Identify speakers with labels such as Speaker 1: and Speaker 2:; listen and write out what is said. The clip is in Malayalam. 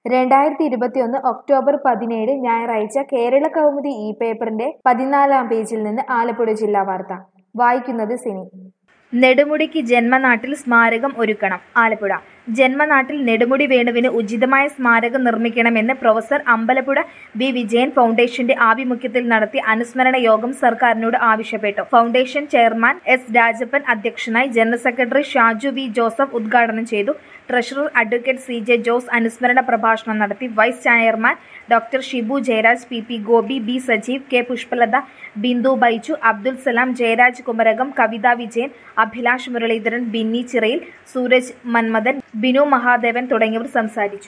Speaker 1: രണ്ടായിരത്തി ഇരുപത്തിയൊന്ന് ഒക്ടോബർ പതിനേഴ് ഞായറാഴ്ച കേരള കൗമുദി ഈ പേപ്പറിന്റെ പതിനാലാം പേജിൽ നിന്ന് ആലപ്പുഴ ജില്ലാ വാർത്ത വായിക്കുന്നത് സിനി നെടുമുടിക്ക് ജന്മനാട്ടിൽ സ്മാരകം ഒരുക്കണം ആലപ്പുഴ ജന്മനാട്ടിൽ നെടുമുടി വേണുവിന് ഉചിതമായ സ്മാരകം നിർമ്മിക്കണമെന്ന് പ്രൊഫസർ അമ്പലപ്പുഴ ബി വിജയൻ ഫൗണ്ടേഷന്റെ ആഭിമുഖ്യത്തിൽ നടത്തിയ അനുസ്മരണ യോഗം സർക്കാരിനോട് ആവശ്യപ്പെട്ടു ഫൗണ്ടേഷൻ ചെയർമാൻ എസ് രാജപ്പൻ അധ്യക്ഷനായി general secretary Shaju V Joseph ഉദ്ഘാടനം ചെയ്തു treasurer advocate C J Jose അനുസ്മരണ പ്രഭാഷണം നടത്തി vice chairman doctor Shibu Jayaraj P P Gopi B Sajeev K Pushpalatha Bindu Baiju Abdul Salam Jayaraj Kumarakom Kavitha Vijayan Abhilash Muraleedharan Binny Chirayil Sooraj Manmadhan Binu Mahadevan തുടങ്ങിയവർ സംസാരിച്ചു